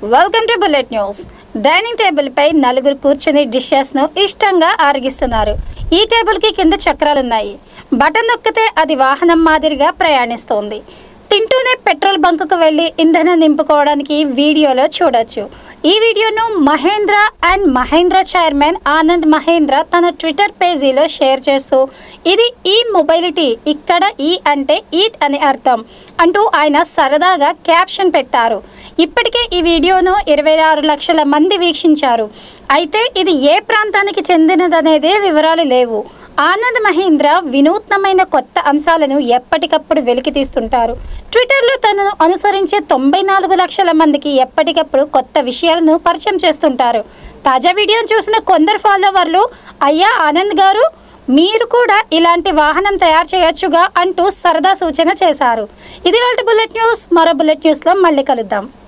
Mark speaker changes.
Speaker 1: welcome to bullet news dining table పై నలుగురు కూర్చుని డిషెస్ ను ఇష్టంగా ఆరగిస్తున్నారు ఈ టేబుల్ కి కింద చక్రాలు ఉన్నాయి బటన్ నొక్కితే అది వాహనం మాదిరిగా ప్రయాణిస్తోంది తింటూనే పెట్రోల్ బంకుకు వెళ్ళి ఇంధనం నింపుకోవడానికి వీడియోలో చూడొచ్చు ఈ వీడియోను మహేంద్ర అండ్ మహేంద్ర చైర్మన్ ఆనంద్ మహేంద్ర తన ట్విట్టర్ పేజీలో షేర్ చేస్తూ ఇది ఈ మొబైలిటీ ఇక్కడ ఈ అంటే ఈట్ అని అర్థం అంటూ ఆయన సరదాగా క్యాప్షన్ పెట్టారు ఇప్పటికే ఈ వీడియోను ఇరవై ఆరు లక్షల మంది వీక్షించారు అయితే ఇది ఏ ప్రాంతానికి చెందినదనేదే వివరాలు లేవు ఆనంద్ మహేంద్ర వినూత్నమైన కొత్త అంశాలను ఎప్పటికప్పుడు వెలికి తీస్తుంటారు ట్విట్టర్లో తనను అనుసరించే తొంభై నాలుగు లక్షల మందికి ఎప్పటికప్పుడు కొత్త విషయాలను పరిచయం చేస్తుంటారు తాజా వీడియోను చూసిన కొందరు ఫాలోవర్లు అయ్యా ఆనంద్ గారు మీరు కూడా ఇలాంటి వాహనం తయారు చేయొచ్చుగా అంటూ సరదా సూచన చేశారు ఇది వాళ్ళ బుల్లెట్ న్యూస్ మరో బుల్లెట్ న్యూస్లో మళ్ళీ కలుద్దాం